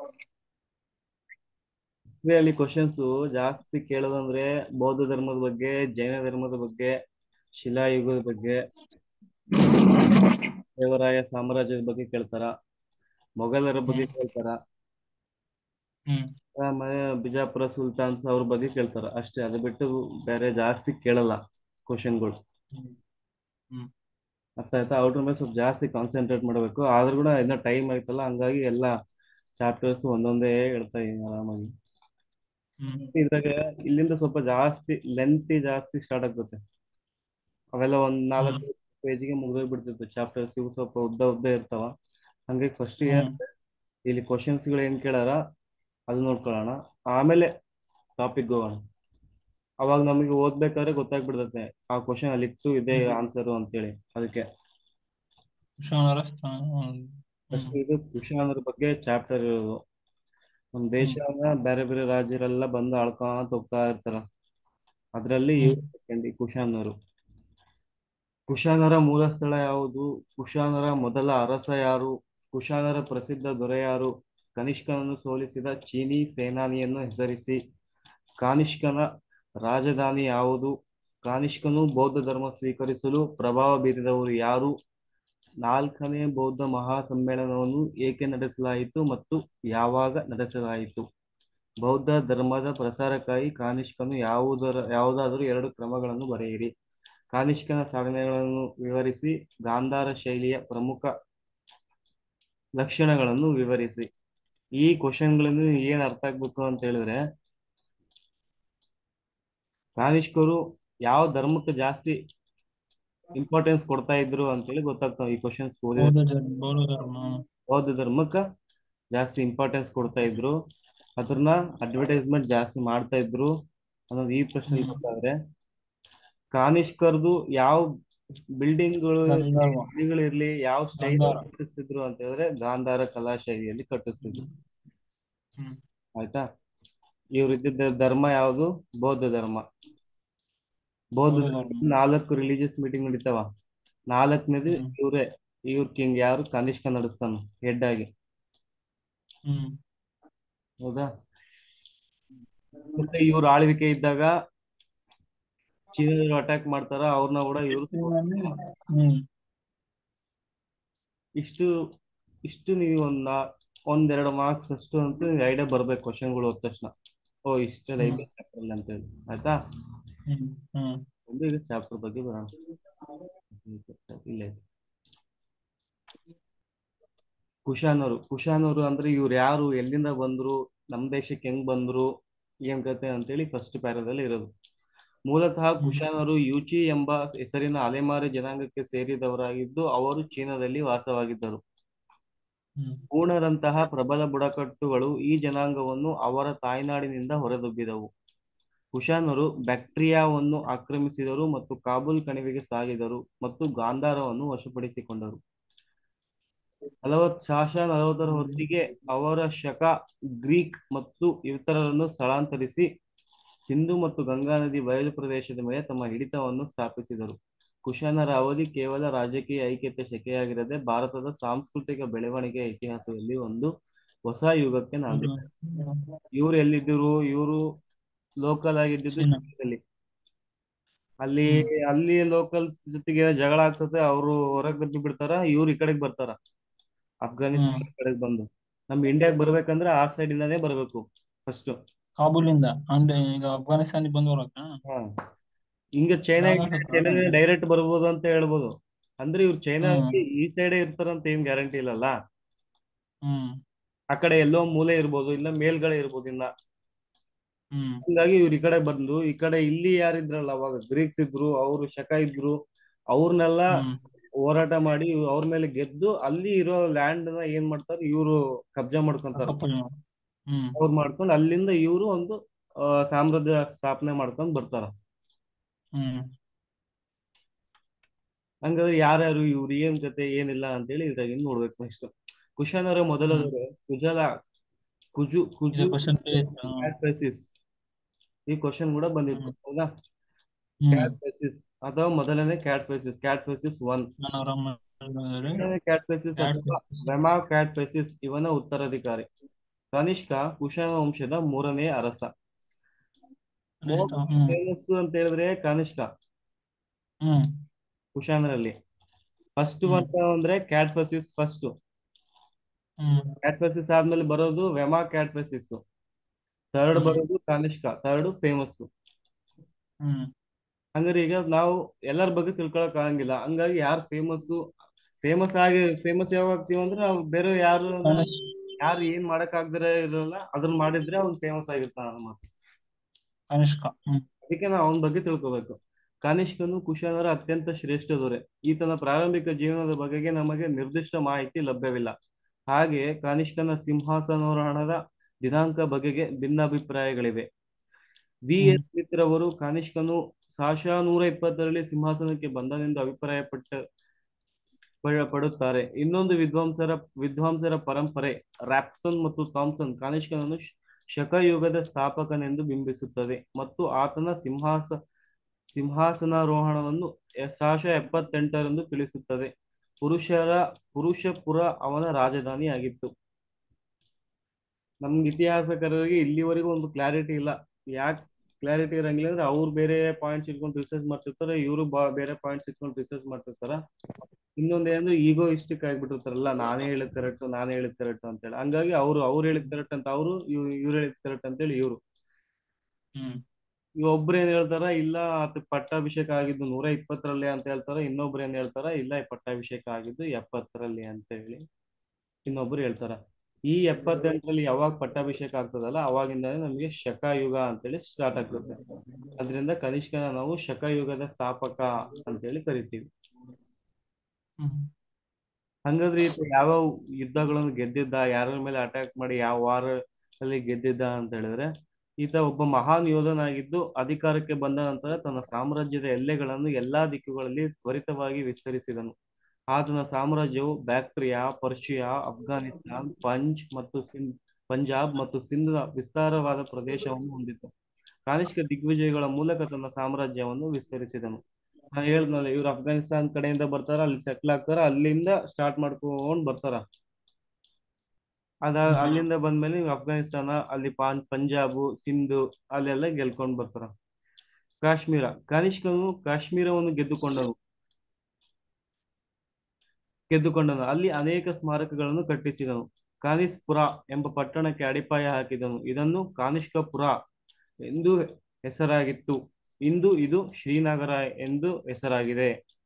ಹಿಸ್ಟ್ರಿಯಲ್ಲಿ questions ಜಾಸ್ತಿ ಕೇಳೋದಂದ್ರೆ ಬೌದ್ಧ ಧರ್ಮದ ಬಗ್ಗೆ ಜೈನ ಧರ್ಮದ ಬಗ್ಗೆ ಶಿಲಾಯುಗದ ಬಗ್ಗೆ ದೇವರಾಯ ಸಾಮ್ರಾಜ್ಯದ ಬಗ್ಗೆ ಕೇಳ್ತಾರ ಮೊಘಲರ ಬಗ್ಗೆ ಕೇಳ್ತಾರ ಹ್ಮ್ ಆಮೇಲೆ ಬಿಜಾಪುರ ಸುಲ್ತಾನ್ಸ್ ಅವ್ರ ಬಗ್ಗೆ ಕೇಳ್ತಾರ ಅಷ್ಟೇ ಅದು ಬಿಟ್ಟು ಬೇರೆ ಜಾಸ್ತಿ ಕೇಳಲ್ಲ ಕ್ವಶನ್ಗಳು ಹ್ಮ್ ಹ್ಮ್ ಅರ್ಥ ಆಯ್ತಾ ಅವ್ರ ಮೇಲೆ ಸ್ವಲ್ಪ ಜಾಸ್ತಿ ಕಾನ್ಸಂಟ್ರೇಟ್ ಮಾಡಬೇಕು ಆದ್ರೂ ಕೂಡ ಇನ್ನ ಟೈಮ್ ಆಯ್ತಲ್ಲ ಹಂಗಾಗಿ ಎಲ್ಲ ಚಾಪ್ಟರ್ಸ್ ಒಂದೊಂದೇ ಹೇಳ್ತಾ ಇದೀನಿ ಆರಾಮಾಗಿ ಹ್ಮ್ ಇದ್ರಾಗ ಇಲ್ಲಿಂದ ಸ್ವಲ್ಪ ಜಾಸ್ತಿ ಲೆಂತಿ ಜಾಸ್ತಿ ಸ್ಟಾರ್ಟ್ ಆಗ್ತದೆ ಅವೆಲ್ಲ ಒಂದ್ ನಾಲ್ಕು ಪೇಜಿಗೆ ಮುಗಿದೋಗ್ಬಿಡ್ತಿತ್ತು ಚಾಪ್ಟರ್ಸ್ ಇವು ಸ್ವಲ್ಪ ಉದ್ದ ಉದ್ದ ಇರ್ತಾವ ಹಂಗಾಗಿ ಫಸ್ಟ್ ಹ್ಮ್ ಇಲ್ಲಿ ಕ್ವಶನ್ಸ್ ಗಳು ಏನ್ ಕೇಳಾರ ಅದು ನೋಡ್ಕೊಳ್ಳೋಣ ಆಮೇಲೆ ಟಾಪಿಕ್ ಹೋಗೋಣ ಅವಾಗ ನಮಗೆ ಓದ್ಬೇಕಾದ್ರೆ ಗೊತ್ತಾಗ್ಬಿಡ್ತೈತೆ ಆ ಕ್ವಶನ್ ಅಲ್ಲಿತ್ತು ಇದೇ ಹ್ಮ್ ಆನ್ಸರ್ ಅಂತೇಳಿ ಅದಕ್ಕೆ ಕುಶಾನರ ಸ್ಥಾನ ಹ್ಮ್ ಫಸ್ಟ್ ಇದು ಕುಶಾನರ ಬಗ್ಗೆ ಚಾಪ್ಟರ್ ಇರೋದು ನಮ್ ದೇಶವನ್ನ ಬೇರೆ ಬೇರೆ ರಾಜ್ಯರೆಲ್ಲ ಬಂದು ಆಳ್ಕೊಂತ ಹೋಗ್ತಾ ಇರ್ತಾರ ಅದ್ರಲ್ಲಿ ಹ್ಮ್ ಇವ್ರು ಸೆಕೆಂಡ್ ಈ ಕುಶಾನರು ಕುಶಾನರ ಮೂಲ ಸ್ಥಳ ಯಾವುದು ಕುಶಾನರ ಮೊದಲ ಅರಸ ಯಾರು ಕುಶಾನರ ಪ್ರಸಿದ್ಧ ದೊರೆ ಯಾರು ಕನಿಷ್ಕನನ್ನು ಸೋಲಿಸಿದ ಚೀನಿ ಸೇನಾನಿಯನ್ನು ಹೆಸರಿಸಿ ಕಾನಿಷ್ಕನ ರಾಜಧಾನಿ ಯಾವುದು ಕಾನಿಷ್ಕನು ಬೌದ್ಧ ಧರ್ಮ ಸ್ವೀಕರಿಸಲು ಪ್ರಭಾವ ಬೀರಿದವರು ಯಾರು ನಾಲ್ಕನೇ ಬೌದ್ಧ ಮಹಾಸಮ್ಮೇಳನವನ್ನು ಏಕೆ ನಡೆಸಲಾಯಿತು ಮತ್ತು ಯಾವಾಗ ನಡೆಸಲಾಯಿತು ಬೌದ್ಧ ಧರ್ಮದ ಪ್ರಸಾರಕ್ಕಾಗಿ ಕಾನಿಷ್ಕನು ಯಾವುದರ ಯಾವುದಾದರೂ ಎರಡು ಕ್ರಮಗಳನ್ನು ಬರೆಯಿರಿ ಕಾನಿಷ್ಕನ ಸಾಧನೆಗಳನ್ನು ವಿವರಿಸಿ ಗಾಂಧಾರ ಶೈಲಿಯ ಪ್ರಮುಖ ಲಕ್ಷಣಗಳನ್ನು ವಿವರಿಸಿ ಈ ಕ್ವಶನ್ಗಳನ್ನು ಏನ್ ಅರ್ಥ ಆಗ್ಬೇಕು ಅಂತ ಹೇಳಿದ್ರೆ ಕಾನಿಷ್ಕರು ಯಾವ ಧರ್ಮಕ್ಕೆ ಜಾಸ್ತಿ ಇಂಪಾರ್ಟೆನ್ಸ್ ಕೊಡ್ತಾ ಇದ್ರು ಅಂತೇಳಿ ಗೊತ್ತಾಗ್ತಾವ ಈ ಕ್ವಶನ್ಸ್ ಓದಿದ್ರೆ ಬೌದ್ಧ ಧರ್ಮ ಬೌದ್ಧ ಧರ್ಮ ಬೌದ್ಧ ಧರ್ಮಕ್ಕ ಜಾಸ್ತಿ ಇಂಪಾರ್ಟೆನ್ಸ್ ಕೊಡ್ತಾ ಇದ್ರು ಅದನ್ನ ಅಡ್ವರ್ಟೈಸ್ಮೆಂಟ್ ಜಾಸ್ತಿ ಮಾಡ್ತಾ ಇದ್ರು ಅನ್ನೋದು ಈ ಪ್ರಶ್ನೆ ಹ್ಮ್ ಗೊತ್ತಾದ್ರೆ ಕಾನಿಷ್ಕರ್ದು ಯಾವ ಬಿಲ್ಡಿಂಗ್ಗಳು ಗಂಧರ್ವ ಇರ್ಲಿ ಯಾವ ಸ್ಟೈಲ್ ಗಾಂಧಾರ ಕಟ್ಟಿಸ್ತಿದ್ರು ಅಂತ ಹೇಳಿದ್ರೆ ಗಾಂಧಾರ ಕಲಾ ಶೈಲಿಯಲ್ಲಿ ಕಟ್ಟಿಸ್ತಿದ್ರು ಹ್ಮ್ ಆಯ್ತಾ ಇವ್ರು ಇದ್ದಿದ್ದ ಧರ್ಮ ಯಾವುದು ಬೌದ್ಧ ಧರ್ಮ ಬೌದ್ಧ ಬೌದ್ಧ ಧರ್ಮ ಧರ್ಮ ನಾಲ್ಕು ರಿಲಿಜಿಯಸ್ ಮೀಟಿಂಗ್ ನಡೀತಾವ ನಾಲ್ಕನೇದು ಹ್ಮ್ ಇವ್ರೇ ಇವ್ರ ಕಿಂಗ್ ಯಾರು ಕನಿಷ್ಕ ನಡೆಸ್ತಾನ ಹೆಡ್ ಆಗಿ ಹ್ಮ್ ಹೌದಾ ಮತ್ತೆ ಇವ್ರ ಆಳ್ವಿಕೆ ಇದ್ದಾಗ ಚೀನಾದವ್ರು ಅಟ್ಯಾಕ್ ಮಾಡ್ತಾರ ಅವ್ರನ್ನ ಕೂಡ ಇವ್ರು ಸೋಲಿಸ್ತಾರೆ ಹ್ಮ್ ಇಷ್ಟು ಇಷ್ಟು ನೀವು ಒಂದ್ ನಾ- ಒಂದೆರಡು ಮಾರ್ಕ್ಸ್ ಅಷ್ಟು ಅಂತೂ ಐಡಿಯಾ ಬರ್ಬೇಕು ಕ್ವಶನ್ಗಳು ಓದ್ ತಕ್ಷಣ ಓ ಇಷ್ಟೆಲ್ಲ ಹ್ಮ್ ಇದೆ ಚಾಪ್ಟರ್ ಅಂತ ಹೇಳಿ ಆಯ್ತಾ ಹ್ಮ್ ಹ್ಮ್ ಒಂದು ಈಗ ಚಾಪ್ಟರ್ ಬಗ್ಗೆ ಬರೋಣ ಇಲ್ಲೇ ಕುಶಾನರು ಕುಶಾನರು ಅಂದ್ರೆ ಇವ್ರು ಯಾರು ಎಲ್ಲಿಂದ ಬಂದ್ರು ನಮ್ ದೇಶಕ್ಕೆ ಹೆಂಗ್ ಬಂದ್ರು ಏನ್ ಕತೆ ಅಂತೇಳಿ ಫಸ್ಟ್ ಪ್ಯಾರದಲ್ಲಿ ಇರೋದು ಮೂಲತಃ ಹ್ಮ್ ಕುಶಾನರು ಯೂಚಿ ಎಂಬ ಹೆಸರಿನ ಅಲೆಮಾರಿ ಜನಾಂಗಕ್ಕೆ ಸೇರಿದವರಾಗಿದ್ದು ಅವರು ಚೀನಾದಲ್ಲಿ ವಾಸವಾಗಿದ್ದರು ಹ್ಮ್ ಪೂರ್ಣರಂತಹ ಪ್ರಬಲ ಬುಡಕಟ್ಟುಗಳು ಈ ಜನಾಂಗವನ್ನು ಅವರ ತಾಯ್ನಾಡಿನಿಂದ ಹೊರದಬ್ಬಿದವು ಕುಶಾನರು ಬ್ಯಾಕ್ಟ್ರಿಯಾವನ್ನು ಆಕ್ರಮಿಸಿದರು ಮತ್ತು ಕಾಬೂಲ್ ಕಣಿವೆಗೆ ಸಾಗಿದರು ಮತ್ತು ಗಾಂಧಾರವನ್ನು ವಶಪಡಿಸಿಕೊಂಡರು ನಲವತ್ ಶಾಸ ನಲವತ್ತರ ಹೊತ್ತಿಗೆ ಅವರ ಶಕ ಗ್ರೀಕ್ ಮತ್ತು ಇತರರನ್ನು ಸ್ಥಳಾಂತರಿಸಿ ಸಿಂಧು ಮತ್ತು ಗಂಗಾ ನದಿ ಬಯಲು ಪ್ರದೇಶದ ಮೇಲೆ ತಮ್ಮ ಹಿಡಿತವನ್ನು ಸ್ಥಾಪಿಸಿದರು ಕುಶಾನರ ಅವಧಿ ಕೇವಲ ರಾಜಕೀಯ ಐಕ್ಯತೆ ಶಕೆಯಾಗಿರದೆ ಭಾರತದ ಸಾಂಸ್ಕೃತಿಕ ಬೆಳವಣಿಗೆಯ ಇತಿಹಾಸದಲ್ಲಿ ಒಂದು ಹೊಸ ಯುಗಕ್ಕೆ ನಾಂದಿ ಹ್ಮ್ ಇವ್ರು ಎಲ್ಲಿದ್ದರು ಇವರು ಲೋಕಲ್ ಆಗಿದ್ದಿದ್ದು ಚೀನಾ ಚೀನಾದಲ್ಲಿ ಅಲ್ಲಿ ಹ್ಮ್ ಅಲ್ಲಿ ಲೋಕಲ್ ಜೊತೆಗೆ ಜಗಳ ಆಗ್ತದೆ ಅವರು ಹೊರಗೆ ಬಿದ್ದು ಬಿಡ್ತಾರ ಇವ್ರು ಈ ಕಡೆಗೆ ಬರ್ತಾರ ಅಫ್ಘಾನಿಸ್ತಾನ ಹ್ಮ್ ಕಡೆಗೆ ಬಂದು ನಮ್ ಇಂಡಿಯಾಗ್ ಬರ್ಬೇಕಂದ್ರೆ ಆ ಸೈಡ್ ಇಂದಾನೇ ಬರ್ಬೇಕು ಫಸ್ಟ್ ಕಾಬೂಲಿಂದ ಅಂದ್ರೆ ಈಗ ಅಫ್ಘಾನಿಸ್ತಾನಿಗೆ ಬಂದವರಕ್ಕ ಹಾ ಹಿಂಗ ಚೈನಾ ನಾಗಾಕ ಚೈನಾದಿಂದ ಡೈರೆಕ್ಟ್ ಬರ್ಬೋದು ಅಂತ ಹೇಳ್ಬೋದು ಅಂದ್ರೆ ಇವ್ರು ಚೈನಾ ಹ್ಮ್ ಈ ಸೈಡೇ ಇರ್ತಾರಂತ ಏನ್ ಗ್ಯಾರಂಟಿ ಇಲ್ಲಲ್ಲ ಹ್ಮ್ ಆ ಕಡೆ ಎಲ್ಲೋ ಮೂಲೆ ಇರ್ಬೋದು ಇಲ್ಲ ಮೇಲ್ಗಡೆ ಇರ್ಬೋದು ಇನ್ನ ಹ್ಮ್ ಹಿಂಗಾಗಿ ಇವ್ರು ಈ ಕಡೆ ಬಂದು ಈ ಕಡೆ ಇಲ್ಲಿ ಯಾರಿದ್ರಲ್ಲ ಅವಾಗ ಗ್ರೀಕ್ಸ್ ಇದ್ರು ಅವ್ರು ಶಕ ಇದ್ರು ಅವ್ರನ್ನೆಲ್ಲ ಹ್ಮ್ ಹೋರಾಟ ಮಾಡಿ ಅವ್ರ ಮೇಲೆ ಗೆದ್ದು ಅಲ್ಲಿ ಇರೋ ಲ್ಯಾಂಡ್ ನ ಏನ್ ಮಾಡ್ತಾರೆ ಇವರು ಕಬ್ಜಾ ಮಾಡ್ಕೊಂತಾರ ಕಪ್ಪಲ್ ಹ್ಮ್ ಅವ್ರು ಮಾಡ್ಕೊಂಡು ಅಲ್ಲಿಂದ ಇವರು ಒಂದು ಆ, ಸಾಮ್ರಾಜ್ಯ ಸ್ಥಾಪನೆ ಮಾಡ್ಕೊಂಡ್ ಬರ್ತಾರ ಹ್ಮ್ ಹಂಗಾದ್ರೆ ಯಾರ್ಯಾರು ಇವ್ರು ಏನ್ ಕತೆ ಏನಿಲ್ಲ ಅಂತೇಳಿ ಇದ್ರಾಗ ನೋಡ್ಬೇಕು ನೆಕ್ಸ್ಟ್ ಕುಶಾನರ ಹ್ಮ್ ಮೊದಲದವರು ಕುಜಲ ಕುಜು ಇದು ಕುಜು ಕ್ವಶನ್ ಕ್ಯಾಟ್ಫೈಸಿಸ್ ಈ ಕ್ವಶನ್ ಕೂಡ ಬಂದಿತ್ತು ಹ್ಮ್ ಹೌದಾ ಹ್ಮ್ ಕ್ಯಾಟ್ಫೈಸಿಸ್ ಅಥವಾ ಮೊದಲನೇ ಕ್ಯಾಟ್ಫೈಸಿಸ್ ಕ್ಯಾಟ್ಫೈಸಿಸ್ ಒನ್ ಮನೋರಮ ಎರಡನೇ ಕ್ಯಾಟ್ಫೈಸಿಸ್ ಅಥವಾ ವೆಮಾ ಕ್ಯಾಟ್ಫೈಸಿಸ್ ಇವನ ಉತ್ತರಾಧಿಕಾರಿ ಕನಿಷ್ಕ ಕುಶಾನ ವಂಶದ ಮೂರನೇ ಅರಸ ಕನಿಷ್ಠ ಹ್ಮ್ ಫೇಮಸ್ ಅಂತ ಹೇಳಿದ್ರೆ ಕನಿಷ್ಕ ಹ್ಮ್ ಕುಶಾನರಲ್ಲಿ ಫಸ್ಟ್ ಹ್ಮ್. ಅಂತ ಅಂದ್ರೆ ಕ್ಯಾಟ್ಫಸಿಸ್ ಫಸ್ಟ್ ಹ್ಮ್ ಕ್ಯಾಟ್ಫಸಿಸ್ ಆದ್ಮೇಲೆ ಬರೋದು ವೆಮಾ ಕ್ಯಾಟ್ಫಸಿಸ್ ಥರ್ಡ್ ಹ್ಮ್. ಬರೋದು ಕನಿಷ್ಕ ಥರ್ಡ್ ಫೇಮಸ್ ಹ್ಮ್ ಹಂಗಾರೆ ಈಗ ನಾವು ಎಲ್ಲರ ಬಗ್ಗೆ ತಿಳ್ಕೊಳಕ್ ಆಗಂಗಿಲ್ಲ ಹಂಗಾಗಿ ಯಾರು ಫೇಮಸ್ ಫೇಮಸ್ ಆಗಿ ಫೇಮಸ್ ಯಾವಾಗ ಆಗ್ತೀವಿ ಅಂದ್ರೆ ನಾವು ಬೇರೆ ಯಾರು ಕನಿಷ್ಠ ಯಾರು ಏನ್ ಮಾಡಕ್ ಆಗದಿರ ಇರಲ್ಲ ಅದನ್ನ ಮಾಡಿದ್ರೆ ಅವ್ನು ಫೇಮಸ್ ಆಗಿರ್ತಾನ ನಮ್ಮ ಕನಿಷ್ಕ ಹ್ಮ್ ಅದಕ್ಕೆ ನಾವು ಅವನ ಬಗ್ಗೆ ತಿಳ್ಕೊಬೇಕು ಕನಿಷ್ಕನು ಕುಶಾನರ ಅತ್ಯಂತ ಶ್ರೇಷ್ಠ ದೊರೆ ಈತನ ಪ್ರಾರಂಭಿಕ ಜೀವನದ ಬಗೆಗೆ ನಮಗೆ ನಿರ್ದಿಷ್ಟ ಮಾಹಿತಿ ಲಭ್ಯವಿಲ್ಲ ಹಾಗೆಯೇ ಕನಿಷ್ಕನ ಸಿಂಹಾಸನಾರೋಹಣದ ದಿನಾಂಕ ಬಗೆಗೆ ಭಿನ್ನಾಭಿಪ್ರಾಯಗಳಿವೆ ವಿ ಎಸ್ ಸ್ಮಿತ್ ರವರು ಕನಿಷ್ಕನು ಸಾಶಾ ನೂರ ಇಪ್ಪತ್ತರಲ್ಲಿ ಸಿಂಹಾಸನಕ್ಕೆ ಬಂದನೆಂದು ಅಭಿಪ್ರಾಯಪಟ್ಟ ಪಡ- ಪಡುತ್ತಾರೆ ಇನ್ನೊಂದು ವಿದ್ವಾಂಸರ ವಿದ್ವಾಂಸರ ಪರಂಪರೆ ರ್ಯಾಪ್ಸನ್ ಮತ್ತು ಥಾಮ್ಸನ್ ಕನಿಷ್ಕನನ್ನು ಶ- ಶಕಯುಗದ ಸ್ಥಾಪಕನೆಂದು ಬಿಂಬಿಸುತ್ತದೆ ಮತ್ತು ಆತನ ಸಿಂಹಾಸ ಸಿಂಹಾಸನಾರೋಹಣವನ್ನು ಸಾಶ ಎಪ್ಪತ್ತೆಂಟರೆಂದು ತಿಳಿಸುತ್ತದೆ ಪುರುಷರ ಪುರುಷಪುರ ಅವನ ರಾಜಧಾನಿಯಾಗಿತ್ತು ನಮ್ಗೆ ಇತಿಹಾಸಕಾರರಿಗೆ ಇಲ್ಲಿವರೆಗೂ ಒಂದು ಕ್ಲಾರಿಟಿ ಇಲ್ಲ ಯಾಕೆ ಕ್ಲಾರಿಟಿ ಇರಂಗಿಲ್ಲ ಅಂದ್ರೆ ಅವ್ರು ಬೇರೆ ಪಾಯಿಂಟ್ಸ್ ಇಟ್ಕೊಂಡು ರಿಸರ್ಚ್ ಮಾಡ್ತಿರ್ತಾರೆ ಇವರು ಬೇರೆ ಪಾಯಿಂಟ್ಸ್ ಇಟ್ಕೊಂಡು ರಿಸರ್ಚ್ ಮಾಡ್ತಿರ್ತಾರ ಇನ್ನೊಂದ್ ಏನಂದ್ರೆ ಈಗೋ ಇಷ್ಟಕ್ಕೆ ಆಗ್ಬಿಟ್ಟಿರ್ತಾರಲ್ಲ ನಾನೇ ಹೇಳಿದ್ ಕರೆಕ್ಟ್ ನಾನೇ ಹೇಳಿದ್ ಕರೆಕ್ಟ್ ಅಂತೇಳಿ ಹಂಗಾಗಿ ಅವ್ರು ಅವ್ರು ಹೇಳಿದ್ ಕರೆಕ್ಟ್ ಅಂತ ಅವರು ಇವ್ರು ಹೇಳಿದ್ ಕರೆಕ್ಟ್ ಅಂತೇಳಿ ಇವ್ರು ಹ್ಮ್ ಒಬ್ರು ಏನ್ ಹೇಳ್ತಾರ ಇಲ್ಲ ಆತ ಪಟ್ಟಾಭಿಷೇಕ ಆಗಿದ್ದು ನೂರ ಇಪ್ಪತ್ತರಲ್ಲಿ ಅಂತ ಹೇಳ್ತಾರ ಇನ್ನೊಬ್ರು ಏನ್ ಹೇಳ್ತಾರ ಇಲ್ಲ ಈ ಪಟ್ಟಾಭಿಷೇಕ ಆಗಿದ್ದು ಎಪ್ಪತ್ತರಲ್ಲಿ ಅಂತ ಹೇಳಿ ಇನ್ನೊಬ್ರು ಹೇಳ್ತಾರ ಈ ಎಪ್ಪತ್ತೆಂಟರಲ್ಲಿ ಯಾವಾಗ ಪಟ್ಟಾಭಿಷೇಕ ಆಗ್ತದಲ್ಲ ಅವಾಗಿಂದಾನೇ ನಮಗೆ ಶಕಯುಗ ಅಂತೇಳಿ ಸ್ಟಾರ್ಟ್ ಆಗ್ತದೆ ಅದರಿಂದ ಕನಿಷ್ಕನ ನಾವು ಶಕಯುಗದ ಸ್ಥಾಪಕ ಅಂತೇಳಿ ಕರಿತೀವಿ ಹ್ಮ್ ಹಂಗಾದ್ರೆ ಈತ ಯಾವ ಯುದ್ಧಗಳನ್ನು ಗೆದ್ದಿದ್ದ ಯಾರ ಮೇಲೆ ಅಟ್ಯಾಕ್ ಮಾಡಿ ಯಾವ ವಾರ ಅಲ್ಲಿ ಗೆದ್ದಿದ್ದ ಅಂತ ಹೇಳಿದ್ರೆ ಈತ ಒಬ್ಬ ಮಹಾನ್ ಯೋಧನಾಗಿದ್ದು ಅಧಿಕಾರಕ್ಕೆ ಬಂದ ನಂತರ ತನ್ನ ಸಾಮ್ರಾಜ್ಯದ ಎಲ್ಲೆಗಳನ್ನು ಎಲ್ಲಾ ದಿಕ್ಕುಗಳಲ್ಲಿ ತ್ವರಿತವಾಗಿ ವಿಸ್ತರಿಸಿದನು ಆತನ ಸಾಮ್ರಾಜ್ಯವು ಬ್ಯಾಕ್ಟ್ರಿಯಾ ಪರ್ಷಿಯಾ ಅಫ್ಘಾನಿಸ್ತಾನ್ ಪಂಜ್ ಮತ್ತು ಸಿಂಧ್ ಪಂಜಾಬ್ ಮತ್ತು ಸಿಂಧ್ನ ವಿಸ್ತಾರವಾದ ಪ್ರದೇಶವನ್ನು ಹೊಂದಿತ್ತು ಕಾನಿಷ್ಕ ದಿಗ್ವಿಜಯಗಳ ಮೂಲಕ ತನ್ನ ಸಾಮ್ರಾಜ್ಯವನ್ನು ವಿಸ್ತರಿಸಿದನು ನಾನು ಹೇಳಿದ್ನಲ್ಲ ಇವ್ರು ಅಫ್ಘಾನಿಸ್ತಾನ್ ಕಡೆಯಿಂದ ಬರ್ತಾರ ಅಲ್ಲಿ ಸೆಟ್ಲ್ ಆಗ್ತಾರ ಅಲ್ಲಿಂದ ಸ್ಟಾರ್ಟ್ ಮಾಡ್ಕೊಂಡ್ ಬರ್ತಾರ ಅದ ಅಲ್ಲಿಂದ ಬಂದ್ಮೇಲೆ ನೀವು ಅಫ್ಘಾನಿಸ್ತಾನ ಅಲ್ಲಿ ಪಾನ್ ಪಂಜಾಬು ಸಿಂಧು ಅಲ್ಲೆಲ್ಲ ಗೆಲ್ಕೊಂಡ್ ಬರ್ತಾರ ಕಾಶ್ಮೀರ ಕನಿಷ್ಕನು ಕಾಶ್ಮೀರವನ್ನು ಗೆದ್ದುಕೊಂಡನು ಗೆದ್ದುಕೊಂಡನು ಅಲ್ಲಿ ಅನೇಕ ಸ್ಮಾರಕಗಳನ್ನು ಕಟ್ಟಿಸಿದನು ಕಾನಿಸ್ಪುರ ಎಂಬ ಪಟ್ಟಣಕ್ಕೆ ಅಡಿಪಾಯ ಹಾಕಿದನು ಇದನ್ನು ಕಾನಿಷ್ಕಪುರ ಎಂದು ಹೆಸರಾಗಿತ್ತು ಇಂದು ಇದು ಶ್ರೀನಗರ ಎಂದು ಹೆಸರಾಗಿದೆ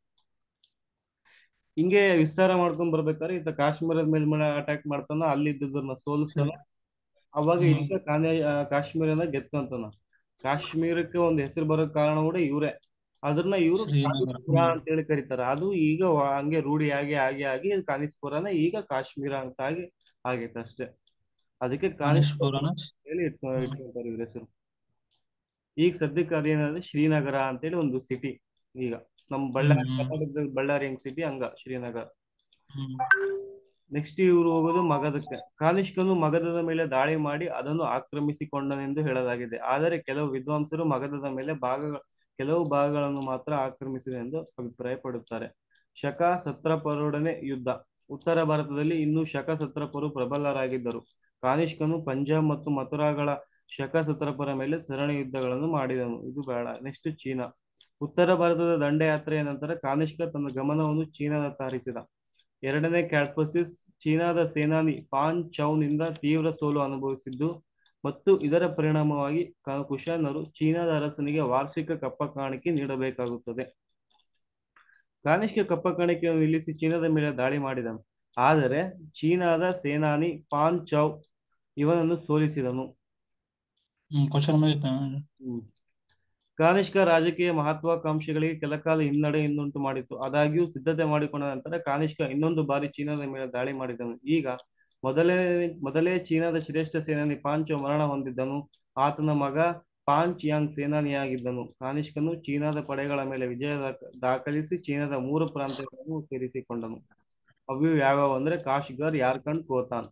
ಹಿಂಗೆ ವಿಸ್ತಾರ ಮಾಡ್ಕೊಂಡ್ ಬರ್ಬೇಕಾದ್ರೆ ಈತ ಕಾಶ್ಮೀರದ ಮೇಲೆ ಅಟ್ಯಾಕ್ ಮಾಡ್ತಾನ ಅಲ್ಲಿ ಇದ್ದದನ್ನ ಸೋಲಿಸ್ತಾನ ಅವಾಗ ಹ್ಮ್. ಈಗ ಕಾನೇ ಆ, ಕಾಶ್ಮೀರನ ಗೆದ್ಕೊಂತಾನ ಕಾಶ್ಮೀರಕ್ಕೆ ಒಂದು ಹೆಸರು ಬರೋ ಕಾರಣ ಕೂಡ ಇವ್ರೆ ಅದನ್ನ ಇವರು ಶ್ರೀನಗರ. ಕಾನಿಸ್ಪುರ ಅಂತೇಳಿ ಕರೀತಾರ ಅದು ಈಗ ವ- ಹಂಗೆ ರೂಢಿ ಆಗಿ ಆಗಿ ಆಗಿ ಕಾನಿಸ್ಪುರನ ಈಗ ಕಾಶ್ಮೀರ ಅಂತ ಆಗಿ ಆಗೈತೆ ಅಷ್ಟೇ ಅದಕ್ಕೆ ಕಾನಿಸ್ಪುರ ಕಾನಿಷ್ಪುರನ ಹೇಳಿ ಇಟ್ಕೊ ಇಟ್ಕೊಳ್ತಾರೆ ಇವ್ರ ಹೆಸರು ಈಗ ಸದ್ಯಕ್ಕೆ ಅದೇನಂದ್ರೆ ಶ್ರೀನಗರ ಅಂತೇಳಿ ಒಂದು ಸಿಟಿ ಈಗ ನಮ್ ಬಳ್ಳಾರಿ ಹ್ಮ್. ಕರ್ನಾಟಕದ ಬಳ್ಳಾರಿ ಹೆಂಗ್ ಸಿಟಿ ಹಂಗ ಶ್ರೀನಗರ ಹ್ಮ್ ನೆಕ್ಸ್ಟ್ ಇವರು ಹೋಗೋದು ಮಗಧಕ್ಕೆ ಕಾನಿಷ್ಕನು ಮಗಧದ ಮೇಲೆ ದಾಳಿ ಮಾಡಿ ಅದನ್ನು ಆಕ್ರಮಿಸಿಕೊಂಡನೆಂದು ಹೇಳಲಾಗಿದೆ ಆದರೆ ಕೆಲವು ವಿದ್ವಾಂಸರು ಮಗಧದ ಮೇಲೆ ಭಾಗಗಳ ಕೆಲವು ಭಾಗಗಳನ್ನು ಮಾತ್ರ ಆಕ್ರಮಿಸಿದೆ ಎಂದು ಅಭಿಪ್ರಾಯ ಪಡುತ್ತಾರೆ ಶಕ ಸತ್ರಪರೊಡನೆ ಯುದ್ಧ ಉತ್ತರ ಭಾರತದಲ್ಲಿ ಇನ್ನೂ ಶಕ ಸತ್ರಪರು ಪ್ರಬಲರಾಗಿದ್ದರು ಕಾನಿಷ್ಕನು ಪಂಜಾಬ್ ಮತ್ತು ಮಥುರಾಗಳ ಶಕ ಸತ್ರಪರ ಮೇಲೆ ಸರಣಿ ಯುದ್ಧಗಳನ್ನು ಮಾಡಿದನು ಇದು ಬೇಡ ನೆಕ್ಸ್ಟ್ ಚೀನಾ ಉತ್ತರ ಭಾರತದ ದಂಡಯಾತ್ರೆಯ ನಂತರ ಕಾನಿಷ್ಕ ತನ್ನ ಗಮನವನ್ನು ಚೀನಾದತ್ತ ಹರಿಸಿದ ಎರಡನೇ ಕ್ಯಾಟ್ಫಸಿಸ್ ಚೀನಾದ ಸೇನಾನಿ ಪಾನ್ ಚೌನಿಂದ ತೀವ್ರ ಸೋಲು ಅನುಭವಿಸಿದ್ದು ಮತ್ತು ಇದರ ಪರಿಣಾಮವಾಗಿ ಕ- ಕುಶಾನರು ಚೀನಾದ ಅರಸನಿಗೆ ವಾರ್ಷಿಕ ಕಪ್ಪ ಕಾಣಿಕೆ ನೀಡಬೇಕಾಗುತ್ತದೆ ಕಾನಿಷ್ಕ ಕಪ್ಪ ಕಾಣಿಕೆಯನ್ನು ನಿಲ್ಲಿಸಿ ಚೀನಾದ ಮೇಲೆ ದಾಳಿ ಮಾಡಿದನು ಆದರೆ ಚೀನಾದ ಸೇನಾನಿ ಪಾನ್ ಚೌ ಇವನನ್ನು ಸೋಲಿಸಿದನು ಹ್ಮ್ ಕ್ವಶನ್ ಮುಗಿತ ಹ್ಮ್. ಕಾನಿಷ್ಕ ರಾಜಕೀಯ ಮಹತ್ವಾಕಾಂಕ್ಷೆಗಳಿಗೆ ಕೆಲಕಾಲ ಹಿನ್ನಡೆ ಹಿಂದುಂಟು ಮಾಡಿತು ಆದಾಗ್ಯೂ ಸಿದ್ಧತೆ ಮಾಡಿಕೊಂಡ ನಂತರ ಕಾನಿಷ್ಕ ಇನ್ನೊಂದು ಬಾರಿ ಚೀನಾದ ಮೇಲೆ ದಾಳಿ ಮಾಡಿದನು ಈಗ ಮೊದಲೇ ಮೊದಲೇ ಚೀನಾದ ಶ್ರೇಷ್ಠ ಸೇನಾನಿ ಪಾಂಚೋ ಮರಣ ಹೊಂದಿದ್ದನು ಆತನ ಮಗ ಪಾಂಚ್ ಯಾಂಗ್ ಸೇನಾನಿಯಾಗಿದ್ದನು ಕಾನಿಷ್ಕನು ಚೀನಾದ ಪಡೆಗಳ ಮೇಲೆ ವಿಜಯ ದಾಖ- ದಾಖಲಿಸಿ ಚೀನಾದ ಮೂರು ಪ್ರಾಂತ್ಯಗಳನ್ನು ಸೇರಿಸಿಕೊಂಡನು ಅವು ಯಾವ್ಯಾವ ಅಂದ್ರೆ ಕಾಶ್ಗರ್ ಯಾರ್ಕಂಡ್ ಕೋತಾನ್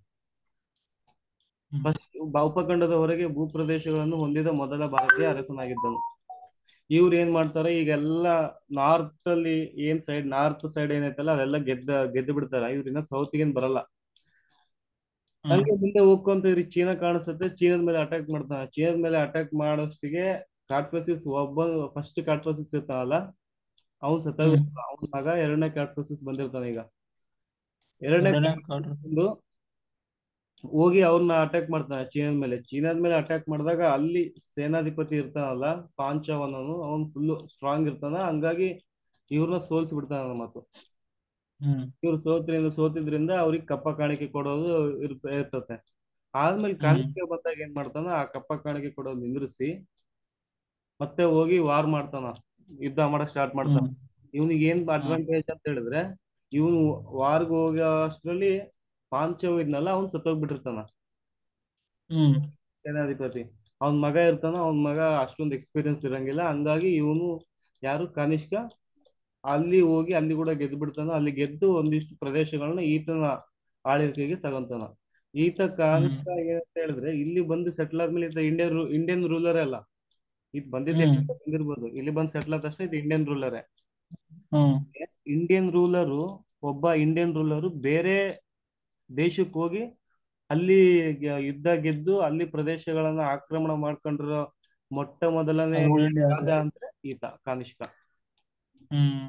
ಫಸ್ಟ್ ಉಪಖಂಡದ ಹೊರಗೆ ಭೂಪ್ರದೇಶಗಳನ್ನು ಹೊಂದಿದ ಮೊದಲ ಭಾರತೀಯ ಅರಸನಾಗಿದ್ದನು ಇವ್ರು ಏನ್ ಮಾಡ್ತಾರೆ ಈಗೆಲ್ಲ ನಾರ್ತ್ ಅಲ್ಲಿ ಏನ್ ಸೈಡ್ ನಾರ್ತ್ ಸೈಡ್ ಏನೈತಲ್ಲ ಅದೆಲ್ಲ ಗೆದ್ದ ಗೆದ್ದು ಬಿಡ್ತಾರ ಇವ್ರಿನ್ನ ಸೌತ್ ಏನ್ ಬರಲ್ಲ ಹ್ಮ್ ಹಂಗೆ ಮುಂದೆ ಹೋಗ್ಕೊಂತ ಇದ್ರಿ ಚೀನಾ ಕಾಣಿಸುತ್ತೆ ಚೀನಾದ ಮೇಲೆ ಅಟ್ಯಾಕ್ ಮಾಡ್ತಾನೆ ಚೀನಾದ ಮೇಲೆ ಅಟ್ಯಾಕ್ ಮಾಡೋಷ್ಟಿಗೆ ಕಾಟ್ಫಸಿಸ್ ಒಬ್ಬ ಫಸ್ಟ್ ಕಾಟ್ಫಸಿಸ್ ಇರ್ತಾನಲ್ಲ ಅವ್ನು ಹ್ಮ್ ಸತ್ತೋಗಿರ್ತಾನ ಅವನ ಮಗ ಎರಡನೇ ಕಾಟ್ಫಸಿಸ್ ಬಂದಿರ್ತಾನೆ ಈಗ ಎರಡನೇ ಎರಡನೇ ಕಾಟ್ಫಸಿಸ್ ಕಾರ್ಡ್ ಬಂದು ಹೋಗಿ ಅವ್ರನ್ನ ಅಟ್ಯಾಕ್ ಮಾಡ್ತಾನೆ ಚೀನಾದ ಮೇಲೆ ಚೀನಾದ ಮೇಲೆ ಅಟ್ಯಾಕ್ ಮಾಡಿದಾಗ ಅಲ್ಲಿ ಸೇನಾಧಿಪತಿ ಇರ್ತಾನಲ್ಲ ಪಾಂಚವನನು ಅವನು ಫುಲ್ ಸ್ಟ್ರಾಂಗ್ ಇರ್ತಾನ ಹಂಗಾಗಿ ಇವ್ರನ್ನ ಸೋಲ್ಸಿ ಬಿಡ್ತಾನ ಮತ್ತು ಹ್ಮ್ ಇವ್ರು ಸೋತ್ರಿಂದ ಸೋತಿದ್ರಿಂದ ಅವ್ರಿಗೆ ಕಪ್ಪ ಕಾಣಿಕೆ ಕೊಡೋದು ಇರ್ ಇರ್ತತೆ ಆದ್ಮೇಲೆ ಹ್ಮ್ ಕಾಣಿಕೆ ಬಂದಾಗ ಏನ್ ಮಾಡ್ತಾನ ಆ ಕಪ್ಪ ಕಾಣಿಕೆ ಕೊಡೋದು ನಿಂದ್ರಿಸಿ ಮತ್ತೆ ಹೋಗಿ ವಾರ್ ಮಾಡ್ತಾನ ಯುದ್ಧ ಮಾಡಕ್ ಸ್ಟಾರ್ಟ್ ಮಾಡ್ತಾನ ಹ್ಮ್ ಇವನಿಗೆ ಏನ್ ಹ್ಮ್ ಅಡ್ವಾಂಟೇಜ್ ಅಂತ ಹೇಳಿದ್ರೆ ಇವನು ವಾರ್ಗ್ ಹೋಗೋ ಅಷ್ಟ್ರಲ್ಲಿ ಪಾಂಚವ್ ಇದ್ನಲ್ಲ ಅವ್ನು ಸತ್ತೋಗ್ಬಿಟ್ಟಿರ್ತಾನ ಹ್ಮ್ ಸೇನಾಧಿಪತಿ ಅವನ್ ಮಗ ಇರ್ತಾನ ಅವನ್ ಮಗ ಅಷ್ಟೊಂದು ಎಕ್ಸ್ಪೀರಿಯನ್ಸ್ ಇರಂಗಿಲ್ಲ ಹಂಗಾಗಿ ಇವನು ಯಾರು ಕನಿಷ್ಕ ಅಲ್ಲಿ ಹೋಗಿ ಅಲ್ಲಿ ಕೂಡ ಗೆದ್ದು ಬಿಡ್ತಾನ ಅಲ್ಲಿ ಗೆದ್ದು ಒಂದಿಷ್ಟು ಪ್ರದೇಶಗಳನ್ನ ಈತನ ಆಳ್ವಿಕೆಗೆ ತಗೊಂತಾನ ಈತ ಹ್ಮ್ ಕನಿಷ್ಕ ಏನಂತ ಹೇಳಿದ್ರೆ ಇಲ್ಲಿ ಬಂದು ಸೆಟ್ಲ್ ಆದ್ಮೇಲೆ ಈತ ಇಂಡಿಯನ್ ಇಂಡಿಯನ್ ರೂಲರ್ ಅಲ್ಲ ಇದು ಬಂದಿದ್ದೆ ಹ್ಮ್ ಬಂದಿರ್ಬೋದು ಇಲ್ಲಿ ಬಂದು ಸೆಟ್ಲ್ ಆದ ತಕ್ಷಣ ಇದು ಇಂಡಿಯನ್ ರೂಲರೇ ಹ್ಮ್ ಇಂಡಿಯನ್ ರೂಲರು ಒಬ್ಬ ಇಂಡಿಯನ್ ರೂಲರು ಬೇರೆ ದೇಶಕ್ಕೆ ಹೋಗಿ ಅಲ್ಲಿ ಗ- ಯುದ್ಧ ಗೆದ್ದು ಅಲ್ಲಿ ಪ್ರದೇಶಗಳನ್ನ ಆಕ್ರಮಣ ಮಾಡ್ಕೊಂಡಿರೋ ಮೊಟ್ಟ ಮೊದಲನೇ ಅದು ಇಂಡಿಯಾ ರಾಜ ಅಂದ್ರೆ ಈತ ಕಾನಿಷ್ಕ ಹ್ಮ್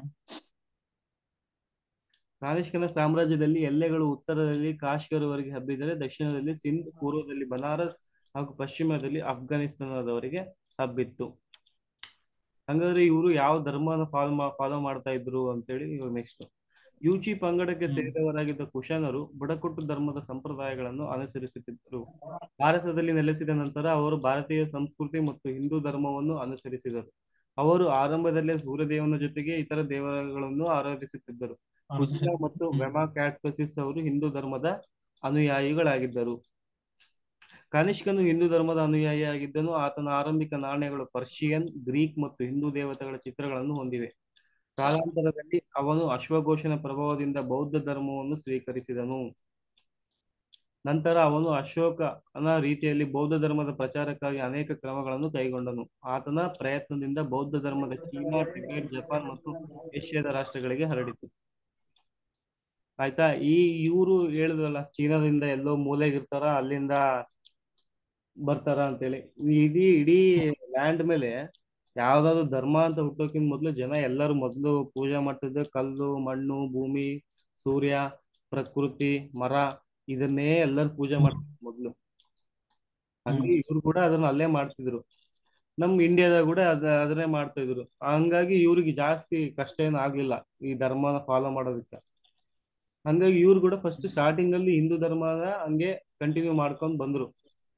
ಕಾನಿಷ್ಕನ ಸಾಮ್ರಾಜ್ಯದಲ್ಲಿ ಎಲ್ಲೆಗಳು ಉತ್ತರದಲ್ಲಿ ಕಾಶ್ಮೀರವರೆಗೆ ಹಬ್ಬಿದರೆ ದಕ್ಷಿಣದಲ್ಲಿ ಸಿಂಧ್ ಪೂರ್ವದಲ್ಲಿ ಬನಾರಸ್ ಹಾಗೂ ಪಶ್ಚಿಮದಲ್ಲಿ ಅಫ್ಘಾನಿಸ್ತಾನದವರೆಗೆ ಹಬ್ಬಿತ್ತು ಹಂಗಾದ್ರೆ ಇವರು ಯಾವ ಧರ್ಮನ ಫಾಲೋ ಫಾಲೋ ಮಾಡ್ತಾ ಇದ್ರು ಅಂತೇಳಿ ಇವಾಗ ನೆಕ್ಸ್ಟ್ ಯೂಚಿ ಪಂಗಡಕ್ಕೆ ಹ್ಮ್ ಸೇರಿದವರಾಗಿದ್ದ ಕುಶಾನರು ಬುಡಕಟ್ಟು ಧರ್ಮದ ಸಂಪ್ರದಾಯಗಳನ್ನು ಅನುಸರಿಸುತ್ತಿದ್ದರು ಭಾರತದಲ್ಲಿ ನೆಲೆಸಿದ ನಂತರ ಅವರು ಭಾರತೀಯ ಸಂಸ್ಕೃತಿ ಮತ್ತು ಹಿಂದೂ ಧರ್ಮವನ್ನು ಅನುಸರಿಸಿದರು ಅವರು ಆರಂಭದಲ್ಲೇ ಸೂರ್ಯದೇವನ ಜೊತೆಗೆ ಇತರ ದೇವರುಗಳನ್ನು ಆರಾಧಿಸುತ್ತಿದ್ದರು ಕುಜಿಲ ಅನುಸರಿ ಮತ್ತು ಹ್ಮ್ ವೆಮಾ ಕ್ಯಾಟ್ಫಸಿಸ್ ಅವರು ಹಿಂದೂ ಧರ್ಮದ ಅನುಯಾಯಿಗಳಾಗಿದ್ದರು ಕನಿಷ್ಕನು ಹಿಂದೂ ಧರ್ಮದ ಅನುಯಾಯಿಯಾಗಿದ್ದನು ಆತನ ಆರಂಭಿಕ ನಾಣ್ಯಗಳು ಪರ್ಷಿಯನ್ ಗ್ರೀಕ್ ಮತ್ತು ಹಿಂದೂ ದೇವತೆಗಳ ಚಿತ್ರಗಳನ್ನು ಹೊಂದಿವೆ ಕಾಲಾಂತರದಲ್ಲಿ ಅವನು ಅಶ್ವಘೋಷನ ಪ್ರಭಾವದಿಂದ ಬೌದ್ಧ ಧರ್ಮವನ್ನು ಸ್ವೀಕರಿಸಿದನು ನಂತರ ಅವನು ಅಶೋಕನ ರೀತಿಯಲ್ಲಿ ಬೌದ್ಧ ಧರ್ಮದ ಪ್ರಚಾರಕ್ಕಾಗಿ ಅನೇಕ ಕ್ರಮಗಳನ್ನು ಕೈಗೊಂಡನು ಆತನ ಪ್ರಯತ್ನದಿಂದ ಬೌದ್ಧ ಧರ್ಮದ ಚೀನಾ ಟಿಬೆಟ್ ಜಪಾನ್ ಮತ್ತು ಏಷ್ಯಾದ ರಾಷ್ಟ್ರಗಳಿಗೆ ಹರಡಿತು ಆಯ್ತಾ ಈ ಇವರು ಹೇಳಿದ್ರಲ್ಲ ಚೀನಾದಿಂದ ಎಲ್ಲೋ ಮೂಲೆಗಿರ್ತಾರ ಅಲ್ಲಿಂದ ಬರ್ತಾರ ಅಂತೇಳಿ ಇಡೀ ಇಡೀ ಲ್ಯಾಂಡ್ ಮೇಲೆ ಯಾವ್ದಾದ್ರು ಧರ್ಮ ಅಂತ ಹುಟ್ಟೋಕ್ಕಿಂತ ಮೊದಲು ಜನ ಎಲ್ಲರೂ ಮೊದಲು ಪೂಜೆ ಮಾಡ್ತಿದ್ದೆ ಕಲ್ಲು ಮಣ್ಣು ಭೂಮಿ ಸೂರ್ಯ ಪ್ರಕೃತಿ ಮರ ಇದನ್ನೇ ಎಲ್ಲರೂ ಪೂಜೆ ಮಾಡ್ತಿದ್ರು ಮೊದಲು ಹಂಗೆ ಇವ್ರು ಕೂಡ ಅದನ್ನ ಅಲ್ಲೇ ಮಾಡ್ತಿದ್ರು ನಮ್ ಇಂಡಿಯಾದಾಗ ಕೂಡ ಅದ ಅದನ್ನೇ ಮಾಡ್ತಾ ಇದ್ರು ಹಂಗಾಗಿ ಇವ್ರಿಗೆ ಜಾಸ್ತಿ ಕಷ್ಟ ಏನು ಆಗ್ಲಿಲ್ಲ ಈ ಧರ್ಮನ ಫಾಲೋ ಮಾಡೋದಕ್ಕೆ ಹಂಗಾಗಿ ಇವ್ರು ಕೂಡ ಫಸ್ಟ್ ಸ್ಟಾರ್ಟಿಂಗ್ ಅಲ್ಲಿ ಹಿಂದೂ ಧರ್ಮನ ಹಂಗೆ ಕಂಟಿನ್ಯೂ ಮಾಡ್ಕೊಂಡ್ ಬಂದ್ರು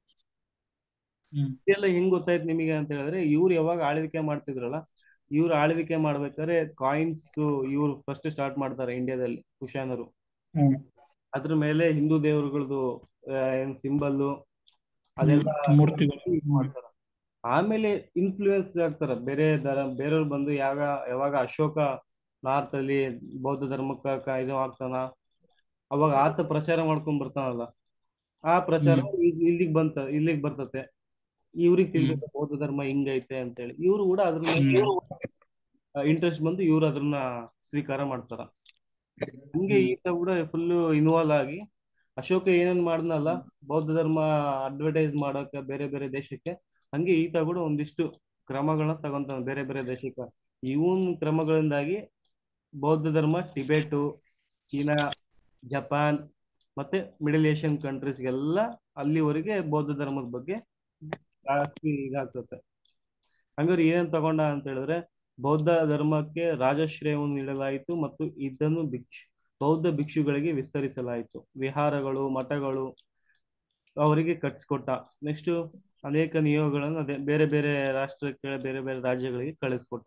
ಹ್ಮ್ ಇದೆಲ್ಲ ಹೆಂಗ್ ಗೊತ್ತಾಯ್ತು ನಿಮಗೆ ಅಂತ ಹೇಳಿದ್ರೆ ಇವ್ರು ಯಾವಾಗ ಆಳ್ವಿಕೆ ಮಾಡ್ತಿದ್ರಲ್ಲ ಇವ್ರು ಆಳ್ವಿಕೆ ಮಾಡ್ಬೇಕಾದ್ರೆ ಕಾಯಿನ್ಸ್ ಇವ್ರು ಫಸ್ಟ್ ಸ್ಟಾರ್ಟ್ ಮಾಡ್ತಾರೆ ಇಂಡಿಯಾದಲ್ಲಿ ಕುಶಾನರು ಹ್ಮ್ ಅದ್ರ ಮೇಲೆ ಹಿಂದೂ ದೇವರುಗಳದ್ದು ಏನ್ ಸಿಂಬಲ್ಲು ಅದೆಲ್ಲ ಮೂರ್ತಿಗಳು ಇದು ಮಾಡ್ತಾರ ಆಮೇಲೆ ಇನ್ಫ್ಲೂಯೆನ್ಸ್ ಆಗ್ತಾರ ಬೇರೆ ಧರ ಬೇರೆಯವ್ರು ಬಂದು ಯಾವ ಯಾವಾಗ ಅಶೋಕ ನಾರ್ತ್ ಅಲ್ಲಿ ಬೌದ್ಧ ಧರ್ಮಕ್ಕ ಕ- ಇದು ಆಗ್ತಾನ ಅವಾಗ ಆತ ಪ್ರಚಾರ ಮಾಡ್ಕೊಂಡ್ ಬರ್ತಾನಲ್ಲ ಆ ಪ್ರಚಾರ ಹ್ಮ್ ಇ- ಇಲ್ಲಿಗ್ ಬಂತ ಇಲ್ಲಿಗ್ ಬರ್ತತೆ ಇವ್ರಿಗೆ ಹ್ಮ್ ತಿಳಿದ ಬೌದ್ಧ ಧರ್ಮ ಹಿಂಗೈತೆ ಅಂತೇಳಿ ಇವ್ರು ಕೂಡ ಅದ್ರ ಮೇಲೆ ಹ್ಮ್ ಇಂಟ್ರೆಸ್ಟ್ ಬಂದು ಇವ್ರು ಅದನ್ನ ಸ್ವೀಕಾರ ಮಾಡ್ತಾರ ಹಂಗೆ ಹ್ಮ್ ಈತ ಕೂಡ ಫುಲ್ ಇನ್ವಾಲ್ವ್ ಆಗಿ ಅಶೋಕ ಏನೇನ್ ಮಾಡ್ದನಲ್ಲ ಬೌದ್ಧ ಧರ್ಮ ಅಡ್ವರ್ಟೈಸ್ ಮಾಡೋಕೆ ಬೇರೆ ಬೇರೆ ದೇಶಕ್ಕೆ ಹಂಗೆ ಈತ ಕೂಡ ಒಂದಿಷ್ಟು ಕ್ರಮಗಳನ್ನ ತಗೊಂತಾನ ಬೇರೆ ಬೇರೆ ದೇಶಕ್ಕೆ ಇವನ್ ಕ್ರಮಗಳಿಂದಾಗಿ ಬೌದ್ಧ ಧರ್ಮ ಟಿಬೆಟು ಚೀನಾ ಜಪಾನ್ ಮತ್ತೆ ಮಿಡಲ್ ಏಷ್ಯನ್ ಕಂಟ್ರೀಸ್ಗೆಲ್ಲ ಅಲ್ಲಿವರೆಗೆ ಬೌದ್ಧ ಧರ್ಮದ ಬಗ್ಗೆ ಜಾಸ್ತಿ ಇದಾಗ್ತದೆ ಹಂಗಾರೆ ಏನೇನ್ ತಗೊಂಡ ಅಂತ ಹೇಳಿದ್ರೆ ಬೌದ್ಧ ಧರ್ಮಕ್ಕೆ ರಾಜಶ್ರಯವನ್ನು ನೀಡಲಾಯಿತು ಮತ್ತು ಇದನ್ನು ಭಿಕ್ಷು ಬೌದ್ಧ ಭಿಕ್ಷುಗಳಿಗೆ ವಿಸ್ತರಿಸಲಾಯಿತು ವಿಹಾರಗಳು ಮಠಗಳು ಅವರಿಗೆ ಕಟ್ಸ್ಕೊಟ್ಟ ನೆಕ್ಸ್ಟ್ ಅನೇಕ ನಿಯೋಗಗಳನ್ನು ಅದೇ ಬೇರೆ ಬೇರೆ ರಾಷ್ಟ್ರಕ್ಕೆ ಬೇರೆ ಬೇರೆ ರಾಜ್ಯಗಳಿಗೆ ಕಳಿಸ್ಕೊಟ್ಟ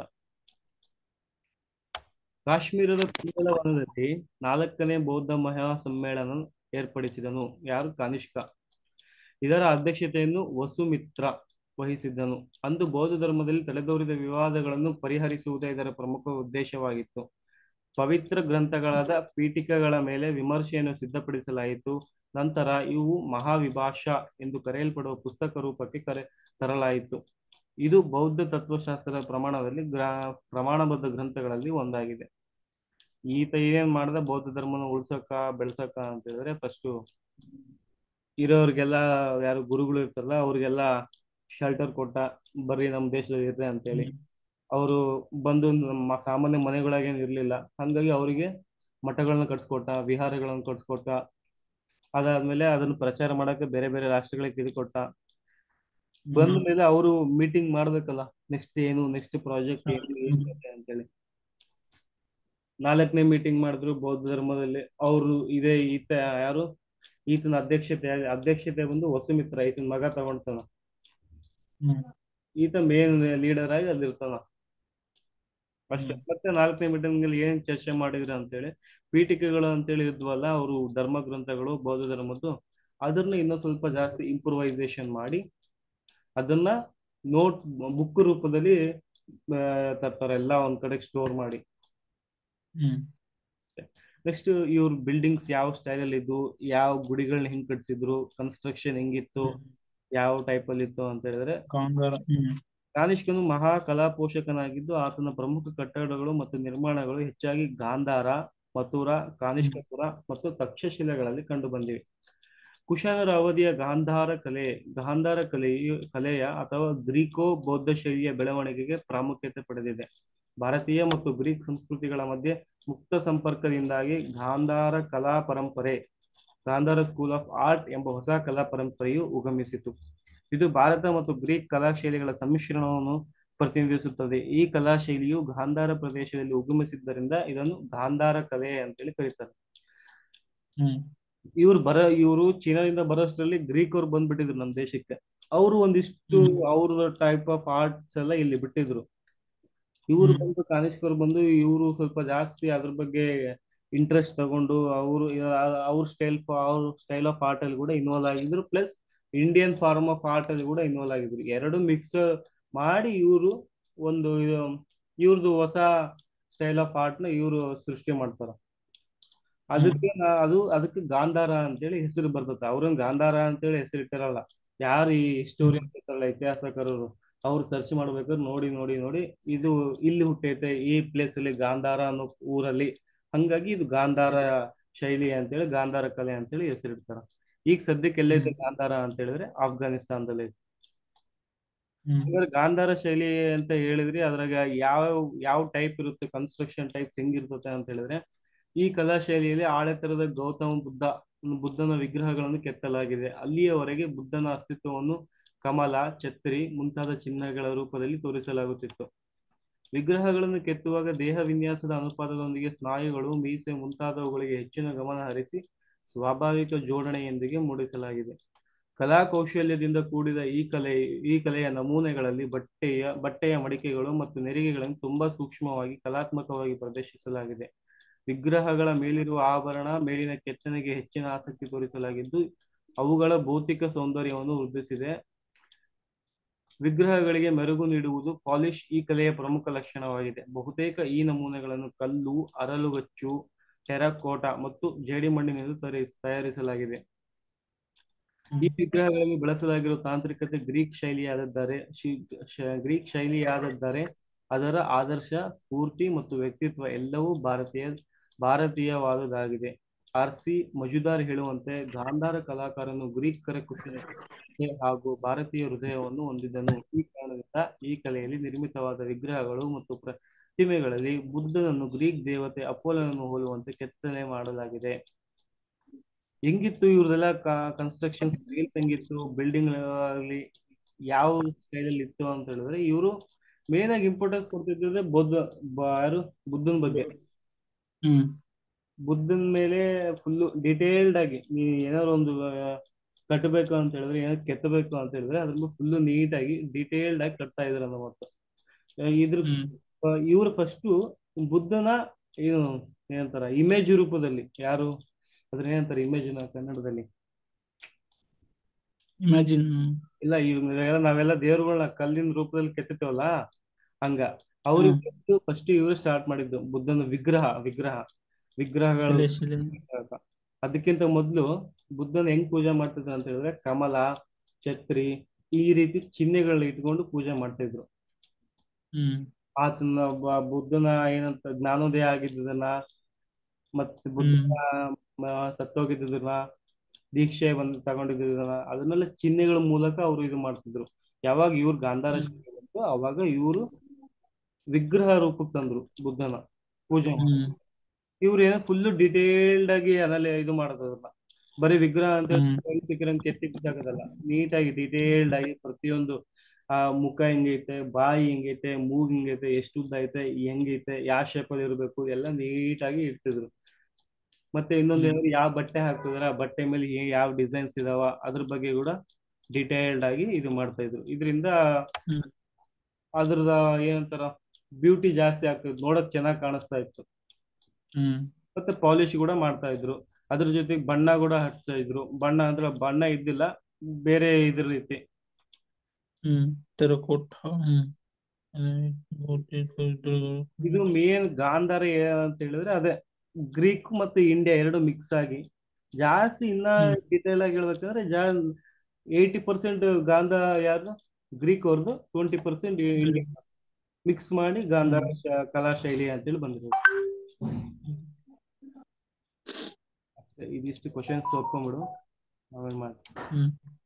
ಕಾಶ್ಮೀರದ ಕುಂದಲವನದಲ್ಲಿ ನಾಲ್ಕನೇ ಬೌದ್ಧ ಮಹಾ ಸಮ್ಮೇಳನ ಏರ್ಪಡಿಸಿದನು ಯಾರು ಕನಿಷ್ಕ ಇದರ ಅಧ್ಯಕ್ಷತೆಯನ್ನು ವಸುಮಿತ್ರ ವಹಿಸಿದ್ದನು ಅಂದು ಬೌದ್ಧ ಧರ್ಮದಲ್ಲಿ ತಲೆದೋರಿದ ವಿವಾದಗಳನ್ನು ಪರಿಹರಿಸುವುದೇ ಇದರ ಪ್ರಮುಖ ಉದ್ದೇಶವಾಗಿತ್ತು ಪವಿತ್ರ ಗ್ರಂಥಗಳಾದ ಪೀಠಿಕಗಳ ಮೇಲೆ ವಿಮರ್ಶೆಯನ್ನು ಸಿದ್ಧಪಡಿಸಲಾಯಿತು ನಂತರ ಇವು ಮಹಾವಿಭಾಷಾ ಎಂದು ಕರೆಯಲ್ಪಡುವ ಪುಸ್ತಕ ರೂಪಕ್ಕೆ ಕರೆ ತರಲಾಯಿತು ಇದು ಬೌದ್ಧ ತತ್ವಶಾಸ್ತ್ರದ ಪ್ರಮಾಣದಲ್ಲಿ ಗ್ರ ಪ್ರಮಾಣಬದ್ಧ ಗ್ರಂಥಗಳಲ್ಲಿ ಒಂದಾಗಿದೆ ಈತ ಏನೇನ್ ಮಾಡ್ದ ಬೌದ್ಧ ಧರ್ಮನ ಉಳ್ಸಕ ಬೆಳ್ಸಕ ಅಂತ ಹೇಳಿದ್ರೆ ಫಸ್ಟ್ ಇರೋರಿಗೆಲ್ಲ ಯಾರು ಗುರುಗಳು ಇರ್ತಾರಲ್ಲ ಅವ್ರಿಗೆಲ್ಲ ಶೆಲ್ಟರ್ ಕೊಟ್ಟ ಬರ್ರಿ ನಮ್ಮ ದೇಶದಲ್ಲಿ ಇರ್ರಿ ಅಂತೇಳಿ ಹ್ಮ್ ಅವರು ಬಂದು ನಮ್ಮ ಸಾಮಾನ್ಯ ಮನೆಗಳಾಗೇನು ಇರಲಿಲ್ಲ ಹಾಗಾಗಿ ಅವರಿಗೆ ಮಠಗಳನ್ನ ಕಟ್ಸ್ಕೊಟ್ಟ ವಿಹಾರಗಳನ್ನು ಕಟ್ಸ್ಕೊಟ್ಟ ಅದಾದ್ಮೇಲೆ ಅದನ್ನು ಪ್ರಚಾರ ಮಾಡಕ್ಕೆ ಬೇರೆ ಬೇರೆ ರಾಷ್ಟ್ರಗಳಿಗೆ ತಿರುಕೊಟ್ಟ ಬಂದ ಹ್ಮ್ ಮೇಲೆ ಅವರು ಮೀಟಿಂಗ್ ಮಾಡ್ಬೇಕಲ್ಲ ನೆಕ್ಸ್ಟ್ ಏನು ನೆಕ್ಸ್ಟ್ ಪ್ರಾಜೆಕ್ಟ್ ಏನು ಏನ್ ಹ್ಮ್ ಕತೆ ಅಂತೇಳಿ ನಾಲ್ಕನೇ ಮೀಟಿಂಗ್ ಮಾಡಿದ್ರು ಬೌದ್ಧ ಧರ್ಮದಲ್ಲಿ ಅವರು ಇದೇ ಈತ ಯಾರು ಈತನ ಅಧ್ಯಕ್ಷತೆ ಅಧ್ಯಕ್ಷತೆ ಬಂದು ವಸುಮಿತ್ರ ಈತನ ಮಗ ತಗೊಂಡ್ತಾನ ಹ್ಮ್ ಈತ ಮೇನ್ ಲೀಡರ್ ಆಗಿ ಅಲ್ಲಿರ್ತಾನ ಅಷ್ಟೇ ಹ್ಮ್ ಮತ್ತೆ ನಾಲ್ಕನೇ ಮೀಟಿಂಗ್ ಅಲ್ಲಿ ಏನ್ ಚರ್ಚೆ ಮಾಡಿದ್ರು ಅಂತೇಳಿ ಪೀಠಿಕೆಗಳು ಅಂತೇಳಿ ಇದ್ವಲ್ಲ ಅವರು ಧರ್ಮ ಗ್ರಂಥಗಳು ಬೌದ್ಧ ಧರ್ಮದ್ದು ಅದನ್ನ ಇನ್ನೂ ಸ್ವಲ್ಪ ಜಾಸ್ತಿ ಇಂಪ್ರೂವೈಸೇಷನ್ ಮಾಡಿ ಅದನ್ನ ನೋಟ್ ಬುಕ್ ರೂಪದಲ್ಲಿ ಆ, ತರ್ತಾರೆ ಎಲ್ಲ ಒಂದ್ ಕಡೆ ಸ್ಟೋರ್ ಮಾಡಿ ಹ್ಮ್ ನೆಕ್ಸ್ಟ್ ಇವ್ರ ಬಿಲ್ಡಿಂಗ್ಸ್ ಯಾವ ಸ್ಟೈಲ್ ಅಲ್ಲಿ ಇದ್ವು ಯಾವ ಗುಡಿಗಳನ್ನ ಹೆಂಗ್ ಕಟ್ಸಿದ್ರು ಕನ್ಸ್ಟ್ರಕ್ಷನ್ ಹೆಂಗಿತ್ತು ಹ್ಮ್ ಯಾವ ಟೈಪ್ ಅಲ್ಲಿ ಇತ್ತು ಅಂತ ಹೇಳಿದ್ರೆ ಕಾಂಗಾರ ಹ್ಮ್ ಕಾನಿಷ್ಕನು ಮಹಾ ಕಲಾ ಪೋಷಕನಾಗಿದ್ದು ಆತನ ಪ್ರಮುಖ ಕಟ್ಟಡಗಳು ಮತ್ತು ನಿರ್ಮಾಣಗಳು ಹೆಚ್ಚಾಗಿ ಗಾಂಧಾರ ಮಥುರಾ ಹ್ಮ್ ಕಾನಿಷ್ಕಪುರ ಮತ್ತು ತಕ್ಷಶಿಲೆಗಳಲ್ಲಿ ಕಂಡುಬಂದಿವೆ ಕುಶಾನರ ಅವಧಿಯ ಗಾಂಧಾರ ಕಲೆ ಗಾಂಧಾರ ಕಲೆಯು ಕಲೆಯ ಅಥವಾ ಗ್ರೀಕೋ ಬೌದ್ಧ ಶೈಲಿಯ ಬೆಳವಣಿಗೆಗೆ ಪ್ರಾಮುಖ್ಯತೆ ಪಡೆದಿದೆ ಭಾರತೀಯ ಮತ್ತು ಗ್ರೀಕ್ ಸಂಸ್ಕೃತಿಗಳ ಮಧ್ಯೆ ಮುಕ್ತ ಸಂಪರ್ಕದಿಂದಾಗಿ ಗಾಂಧಾರ ಕಲಾ ಪರಂಪರೆ ಗಾಂಧಾರ ಸ್ಕೂಲ್ ಆಫ್ ಆರ್ಟ್ ಎಂಬ ಹೊಸ ಕಲಾ ಪರಂಪರೆಯು ಉಗಮಿಸಿತು ಇದು ಭಾರತ ಮತ್ತು ಗ್ರೀಕ್ ಕಲಾ ಶೈಲಿಗಳ ಸಮ್ಮಿಶ್ರಣವನ್ನು ಪ್ರತಿನಿಧಿಸುತ್ತದೆ ಈ ಕಲಾ ಶೈಲಿಯು ಗಾಂಧಾರ ಪ್ರದೇಶದಲ್ಲಿ ಉಗಮಿಸಿದ್ದರಿಂದ ಇದನ್ನು ಗಾಂಧಾರ ಕಲೆ ಅಂತೇಳಿ ಕರೀತಾರೆ ಹ್ಮ್ ಇವ್ರು ಬರ ಇವರು ಚೀನಾದಿಂದ ಬರೋಷ್ಟರಲ್ಲಿ ಗ್ರೀಕ್ ಅವ್ರು ಬಂದ್ಬಿಟ್ಟಿದ್ರು ನಮ್ಮ ದೇಶಕ್ಕೆ ಅವರು ಒಂದಿಷ್ಟು ಹ್ಮ್ ಅವ್ರ ಟೈಪ್ ಆಫ್ ಆರ್ಟ್ಸ್ ಎಲ್ಲ ಇಲ್ಲಿ ಬಿಟ್ಟಿದ್ರು ಇವರು ಹ್ಮ್ ಬಂದು ಕಾನಿಷ್ಕರ್ ಬಂದು ಇವರು ಸ್ವಲ್ಪ ಜಾಸ್ತಿ ಅದ್ರ ಬಗ್ಗೆ ಇಂಟ್ರೆಸ್ಟ್ ತಗೊಂಡು ಅವರು ಅವ್ರ ಸ್ಟೈಲ್ ಅವ್ರ ಸ್ಟೈಲ್ ಆಫ್ ಆರ್ಟ್ ಅಲ್ಲಿ ಕೂಡ ಇನ್ವಾಲ್ವ್ ಆಗಿದ್ರು plus Indian form of art ಅಲ್ಲಿ ಕೂಡ ಇನ್ವಾಲ್ವ್ ಆಗಿದ್ರು ಎರಡು ಮಿಕ್ಸ್ ಮಾಡಿ ಇವರು ಒಂದು ಇವ್ರದ್ದು ಹೊಸ ಸ್ಟೈಲ್ ಆಫ್ ಆರ್ಟ್ ನ ಇವರು ಸೃಷ್ಟಿ ಮಾಡ್ತಾರ ಹ್ಮ್ ಅದಕ್ಕೆ ನಾ- ಅದು ಅದಕ್ಕೆ ಗಾಂಧಾರ ಅಂತೇಳಿ ಹೆಸರು ಬರ್ತದೆ ಅವ್ರನ್ನ ಗಾಂಧಾರ ಅಂತೇಳಿ ಹೆಸರು ಇಟ್ಟಿರಲ್ಲ ಯಾರು ಈ ಹ್ಮ್ ಹಿಸ್ಟೋರಿಯನ್ಸ್ ಇರ್ತಾರಲ್ಲ ಇತಿಹಾಸಕಾರರು ಅವ್ರು ಸರ್ಚ್ ಮಾಡ್ಬೇಕಾದ್ರೆ ನೋಡಿ ನೋಡಿ ನೋಡಿ ಇದು ಇಲ್ಲಿ ಹುಟ್ಟೈತೆ ಈ ಪ್ಲೇಸ್ ಅಲ್ಲಿ ಗಾಂಧಾರ ಅನ್ನೋ ಊರಲ್ಲಿ ಹಂಗಾಗಿ ಇದು ಗಾಂಧಾರ ಶೈಲಿ ಅಂತೇಳಿ ಗಾಂಧಾರ ಕಲೆ ಅಂತೇಳಿ ಹೆಸರಿಡ್ತಾರ ಈಗ ಸದ್ಯಕ್ಕೆ ಎಲ್ಲೈತೆ ಹ್ಮ್ ಗಾಂಧಾರ ಅಂತ ಹೇಳಿದ್ರೆ ಆಫ್ಘಾನಿಸ್ತಾನದಲ್ಲಿ ಐತೆ ಹ್ಮ್ ಹಾಗಾದ್ರೆ ಗಾಂಧಾರ ಶೈಲಿ ಅಂತ ಹೇಳಿದ್ರಿ ಅದ್ರಾಗ ಯಾವ ಯಾವ ಟೈಪ್ ಇರುತ್ತೆ ಕನ್ಸ್ಟ್ರಕ್ಷನ್ ಟೈಪ್ಸ್ ಹೆಂಗಿರ್ತತೆ ಅಂತ ಹೇಳಿದ್ರೆ ಈ ಕಲಾ ಶೈಲಿಯಲ್ಲಿ ಆಳೆತ್ತರದ ಗೌತಮ ಬುದ್ಧ ಬುದ್ಧನ ವಿಗ್ರಹಗಳನ್ನು ಕೆತ್ತಲಾಗಿದೆ ಅಲ್ಲಿಯವರೆಗೆ ಬುದ್ಧನ ಅಸ್ತಿತ್ವವನ್ನು ಕಮಲ ಛತ್ರಿ ಮುಂತಾದ ಚಿಹ್ನೆಗಳ ರೂಪದಲ್ಲಿ ತೋರಿಸಲಾಗುತ್ತಿತ್ತು ವಿಗ್ರಹಗಳನ್ನು ಕೆತ್ತುವಾಗ ದೇಹ ವಿನ್ಯಾಸದ ಅನುಪಾತದೊಂದಿಗೆ ಸ್ನಾಯುಗಳು ಮೀಸೆ ಮುಂತಾದವುಗಳಿಗೆ ಹೆಚ್ಚಿನ ಗಮನ ಹರಿಸಿ ಸ್ವಾಭಾವಿಕ ಜೋಡಣೆಯೊಂದಿಗೆ ಮೂಡಿಸಲಾಗಿದೆ ಕಲಾ ಕೌಶಲ್ಯದಿಂದ ಕೂಡಿದ ಈ ಕಲೆ ಈ ಕಲೆಯ ನಮೂನೆಗಳಲ್ಲಿ ಬಟ್ಟೆಯ ಬಟ್ಟೆಯ ಮಡಿಕೆಗಳು ಮತ್ತು ನೆರಿಗೆಗಳನ್ನು ತುಂಬಾ ಸೂಕ್ಷ್ಮವಾಗಿ ಕಲಾತ್ಮಕವಾಗಿ ಪ್ರದರ್ಶಿಸಲಾಗಿದೆ ವಿಗ್ರಹಗಳ ಮೇಲಿರುವ ಆಭರಣ ಮೇಲಿನ ಕೆತ್ತನೆಗೆ ಹೆಚ್ಚಿನ ಆಸಕ್ತಿ ತೋರಿಸಲಾಗಿದ್ದು ಅವುಗಳ ಭೌತಿಕ ಸೌಂದರ್ಯವನ್ನು ವೃದ್ಧಿಸಿದೆ ವಿಗ್ರಹಗಳಿಗೆ ಮೆರುಗು ನೀಡುವುದು ಪಾಲಿಶ್ ಈ ಕಲೆಯ ಪ್ರಮುಖ ಲಕ್ಷಣವಾಗಿದೆ ಬಹುತೇಕ ಈ ನಮೂನೆಗಳನ್ನು ಕಲ್ಲು ಅರಳುಗಚ್ಚು ಟೆರಕೋಟಾ ಮತ್ತು ಜೇಡಿಮಣ್ಣಿನಿಂದ ತಯಾರಿಸ ತಯಾರಿಸಲಾಗಿದೆ ಈ ಹ್ಮ್ ವಿಗ್ರಹಗಳಲ್ಲಿ ಬಳಸಲಾಗಿರುವ ತಾಂತ್ರಿಕತೆ ಗ್ರೀಕ್ ಶೈಲಿಯಾದದ್ದಾರೆ ಶಿ- ಶ- ಗ್ರೀಕ್ ಶೈಲಿಯಾದದ್ದಾರೆ ಅದರ ಆದರ್ಶ ಸ್ಫೂರ್ತಿ ಮತ್ತು ವ್ಯಕ್ತಿತ್ವ ಎಲ್ಲವೂ ಭಾರತೀಯ ಭಾರತೀಯವಾದುದಾಗಿದೆ ಆರ್ ಸಿ ಮಜುದಾರ್ ಹೇಳುವಂತೆ ಗಾಂಧಾರ ಕಲಾಕಾರನು ಗ್ರೀಕ್ ಕರಕುಶಲತೆ ಹಾಗೂ ಭಾರತೀಯ ಹೃದಯವನ್ನು ಹೊಂದಿದ್ದನು ಈ ಕಾರಣದಿಂದ ಈ ಕಲೆಯಲ್ಲಿ ನಿರ್ಮಿತವಾದ ವಿಗ್ರಹಗಳು ಮತ್ತು ಪ್ರತಿಮೆಗಳಲ್ಲಿ ಬುದ್ಧನನ್ನು ಗ್ರೀಕ್ ದೇವತೆ ಅಪೋಲನನ್ನು ಹೋಲುವಂತೆ ಕೆತ್ತನೆ ಮಾಡಲಾಗಿದೆ ಹೆಂಗಿತ್ತು ಇವ್ರದೆಲ್ಲ ಕನ್ಸ್ಟ್ರಕ್ಷನ್ ಸ್ಟೈಲ್ಸ್ ಹೆಂಗಿತ್ತು ಬಿಲ್ಡಿಂಗ್ ಆಗಲಿ ಯಾವ ಸ್ಟೈಲ್ ಅಲ್ಲಿ ಇತ್ತು ಅಂತ ಹೇಳಿದ್ರೆ ಇವರು ಮೇನ್ ಆಗಿ ಇಂಪಾರ್ಟೆನ್ಸ್ ಕೊಡ್ತಿದ್ದೆ ಬೌದ್ಧ ಬ- ಯಾರು ಬುದ್ಧನ ಬಗ್ಗೆ ಹ್ಮ್ ಬುದ್ಧನ ಮೇಲೆ ಫುಲ್ಲು ಡಿಟೇಲ್ಡ್ ಆಗಿ ನೀ ಏನಾದ್ರು ಒಂದು ಆ, ಕಟ್ಟಬೇಕು ಅಂತ ಹೇಳಿದ್ರೆ ಏನಾದ್ರು ಕೆತ್ತಬೇಕು ಅಂತ ಹೇಳಿದ್ರೆ ಅದ್ರ ಫುಲ್ಲು ನೀಟಾಗಿ ಡಿಟೇಲ್ಡ್ ಆಗಿ ಕಟ್ತಾ ಇದ್ರು ಅನ್ನೋ ಮತ್ತು ಇದ್ರ ಹ್ಮ್ ಇವರು ಫಸ್ಟು ಬುದ್ಧನ ಏನು ಏನಂತಾರ ಇಮೇಜ್ ರೂಪದಲ್ಲಿ ಯಾರು ಅದ್ರ ಏನಂತಾರೆ ಇಮೇಜ್ ಕನ್ನಡದಲ್ಲಿ ಇಮ್ಯಾಜಿನ್ ಇಲ್ಲ ಇವ್ನೆಲ್ಲ ನಾವೆಲ್ಲ ದೇವ್ರುಗಳನ್ನ ಕಲ್ಲಿನ ರೂಪದಲ್ಲಿ ಕೆತ್ತಿತೇವಲ್ಲ ಹಂಗ ಹ್ಮ್ ಅವ್ರಿಗೆ ಫಸ್ಟ್ ಇವರು ಸ್ಟಾರ್ಟ್ ಮಾಡಿದ್ದು ಬುದ್ಧನ ವಿಗ್ರಹ ವಿಗ್ರಹ ವಿಗ್ರಹಗಳು ಶಿಲೆ ಶಿಲೆ ಅಂತ. ಅದಕ್ಕಿಂತ ಮೊದಲು ಬುದ್ಧನ ಹೆಂಗ್ ಪೂಜೆ ಮಾಡ್ತಿದ್ರು ಅಂತ ಹೇಳಿದ್ರೆ ಕಮಲ ಛತ್ರಿ ಈ ರೀತಿ ಚಿಹ್ನೆಗಳನ್ನ ಇಟ್ಕೊಂಡು ಪೂಜೆ ಮಾಡ್ತಾ ಇದ್ರು ಹ್ಮ್ ಆತನ ಬ- ಬುದ್ಧನ ಏನಂತ ಜ್ಞಾನೋದಯ ಆಗಿದ್ದದನ್ನ ಮತ್ತೆ ಬುದ್ಧನ ಹ್ಮ್ ಮ- ಸತ್ತೋಗಿದ್ದದನ್ನ ದೀಕ್ಷೆ ಬಂದು ತಗೊಂಡಿದ್ದ ಅದನ್ನೆಲ್ಲ ಚಿಹ್ನೆಗಳ ಮೂಲಕ ಅವರು ಇದು ಮಾಡ್ತಿದ್ರು ಯಾವಾಗ ಇವ್ರು ಗಾಂಧಾರ ಹ್ಮ್. ಶಿಲೆ ಬಂತು ಅವಾಗ ಇವರು ವಿಗ್ರಹ ರೂಪಕ್ಕೆ ತಂದ್ರು ಬುದ್ಧನ ಪೂಜೆ ಮಾಡಿ ಹ್ಮ್ ಇವ್ರು ಏನೋ ಫುಲ್ ಡಿಟೇಲ್ಡ್ ಆಗಿ ಅನಲ್ಲಿ ಇದು ಮಾಡೋದಲ್ಲ ಬರೀ ವಿಗ್ರಹ ಅಂತ ಹ್ಮ್ ಹೇಳಿ ಸಿಕ್ಕಿರಂಗೆ ಕೆತ್ತಿ ಬಿಸಾಕೋದಲ್ಲ ನೀಟಾಗಿ ಡಿಟೇಲ್ಡ್ ಆಗಿ ಪ್ರತಿಯೊಂದು ಆ ಮುಖ ಹೆಂಗೈತೆ ಬಾಯಿ ಹೆಂಗೈತೆ ಮೂಗ್ ಹೆಂಗೈತೆ ಎಷ್ಟು ಉದ್ದ ಐತೆ ಹೆಂಗೈತೆ ಯಾವ ಶೇಪಲ್ಲಿ ಇರಬೇಕು ಎಲ್ಲ ನೀಟಾಗಿ ಇಡ್ತಿದ್ರು ಮತ್ತೆ ಇನ್ನೊಂದು ಹ್ಮ್. ಏನಂದ್ರೆ ಯಾವ ಬಟ್ಟೆ ಹಾಕ್ತಿದಾರೆ ಆ ಬಟ್ಟೆ ಮೇಲೆ ಏ- ಯಾವ ಡಿಸೈನ್ಸ್ ಇದಾವ ಅದ್ರ ಬಗ್ಗೆ ಕೂಡ ಡಿಟೇಲ್ಡ್ ಆಗಿ ಇದು ಮಾಡ್ತಾ ಇದ್ರು ಇದರಿಂದ ಹ್ಮ್. ಅದ್ರದ ಏನಂತಾರ ಬ್ಯೂಟಿ ಜಾಸ್ತಿ ಆಗ್ತಿತ್ತು ನೋಡಕ್ ಚೆನ್ನಾಗಿ ಕಾಣಿಸ್ತಾ ಇತ್ತು ಹ್ಮ್ ಮತ್ತೆ ಪಾಲಿಶ್ ಕೂಡ ಮಾಡ್ತಾ ಇದ್ರು ಅದ್ರ ಜೊತೆಗೆ ಬಣ್ಣ ಕೂಡ ಹಚ್ತಾ ಇದ್ರು ಬಣ್ಣ ಅಂದ್ರೆ ಬಣ್ಣ ಇದ್ದಿಲ್ಲ ಬೇರೆ ಇದ್ರ ರೀತಿ ಹ್ಮ್ ಟೆರಕೋಟ ಹ್ಮ್ ಅದೇ ಮೂರ್ತಿ ಇದ್ರದ್ದು. ಇದು ಮೇನ್ ಗಾಂಧಾರ ಏನಂತ ಹೇಳಿದ್ರೆ ಅದೇ ಗ್ರೀಕ್ ಮತ್ತು ಇಂಡಿಯಾ ಎರಡು ಮಿಕ್ಸ್ ಆಗಿ ಜಾಸ್ತಿ ಇನ್ನ ಹ್ಮ್. ಡಿಟೇಲ್ ಆಗಿ ಹೇಳ್ಬೇಕಂದ್ರೆ ಜಾ ಏಯ್ಟಿ ಪರ್ಸೆಂಟ್ ಗಾಂಧ ಯಾರು ಗ್ರೀಕ್ ಅವ್ರದ್ದು ಟ್ವೆಂಟಿ ಪರ್ಸೆಂಟ್ ಇಂಡಿಯಾ ಮಿಕ್ಸ್ ಮಾಡಿ ಗಾಂಧಾರ ಶ- ಕಲಾ ಶೈಲಿ ಅಂತೇಳಿ ಬಂದಿರೋದು ಅಷ್ಟೇ ಇದಿಷ್ಟು ಕ್ವಶನ್ಸ್ ಓದ್ಕೊಂಬಿಡು ಆಮೇಲೆ ಮಾಡಿ ಹ್ಮ್